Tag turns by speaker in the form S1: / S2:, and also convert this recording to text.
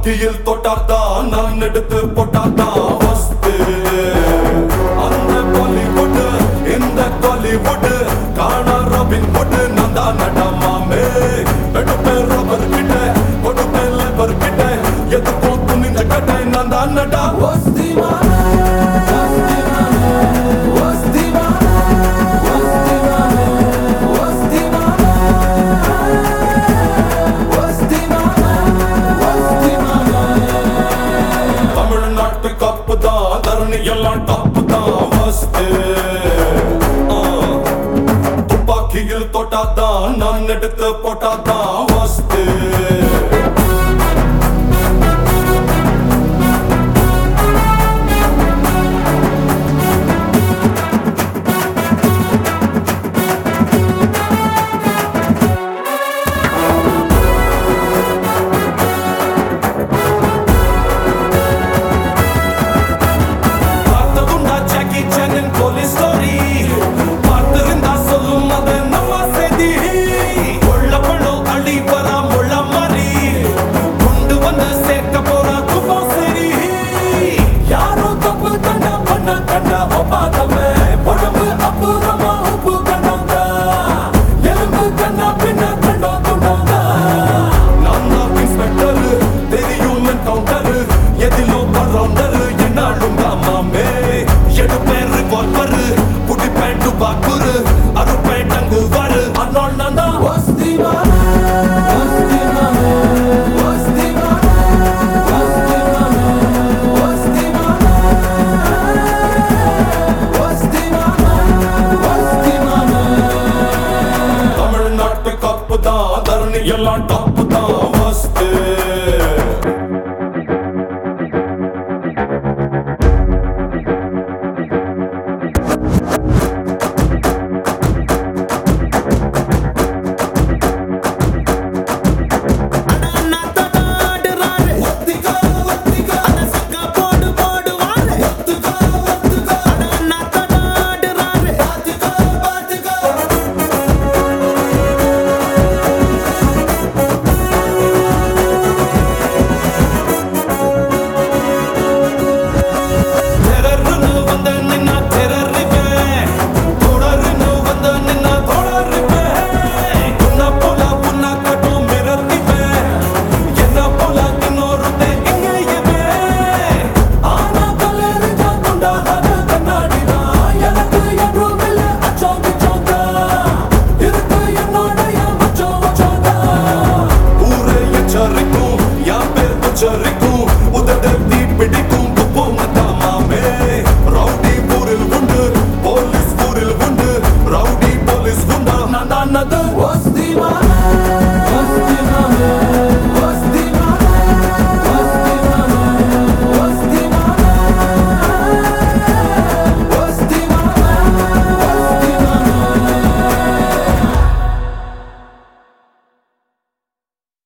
S1: துப்பாக்கியில் தொட்டாதான் நான் எடுத்து போட்டாதான் வஸ்து அந்த பாலிவுட் இந்த காலிவுட் காணா ராபின் புட் நான் தான் நடமாமே எடுப்பேன் ரப்பர் கிட்ட கொடுப்பேன் லேபர் கிட்ட எதுக்கும் துணிந்த கட்டை நான் தான் நடா வஸ்தி தமிழ்நாட்டு கப்பு தான் தரணி எல்லாம் டாப்பு தான் வஸ்து துப்பாக்கியில் தொட்டாதான் நான் எடுத்து போட்டாதான் வஸ்து பார்த்ததுண்டா ஜாக்கி சானின் போலீஸ் ஸ்டோரி பார்த்திருந்தா சொல்லும் அது நம்ம செய்தி கொள்ள பழம் அள்ளி வரா முள்ள மாதிரி கொண்டு வந்து சேர்க்க போற குப்பம் சரி யாரோ தப்பு கண்டா பண்ண கண்டா ஒப்பாதமே உடம்பு அப்புறமா உப்பு கண்டாங்க எலும்பு கண்ணா பின்ன கண்டோ துண்டாங்க நான் தான் இன்ஸ்பெக்டர் தெரியும் என்கவுண்டர் எதிலோ பரவுண்டர் என்னாலும் மாமே எடுப்பேன் ரிவால்வர் புடிப்பேன் துப்பாக்குரு அறுப்பேன் டங்கு வரு அதனால் நான் தான் வஸ்தி தமிழ்நாட்டு கப்பு தான் தரணி எல்லாம் டாப்பு தான் வஸ்து தெரர்னு வந்து நின்னா தெரறிப்பேன். தொடருன்னு வந்து நின்னா தொடருப்பேன். உன்னை போல உன்னை காட்டும் மிரட்டிப்பேன். என்னை போல இன்னொருத்தன் எங்கேயுமே. ஆனா கல்லெறிஞ்சா துண்டாகாத கண்ணாடிதான். எனக்கு என்றும் இல்லை அச்சம் கிச்சம்தான். இருக்கு என்னுடைய மச்சம் மச்சம்தான். ஊரே எச்சரிக்கும், என் பேர் உச்சரிக்கும். உதட தீ பிடிக்கும்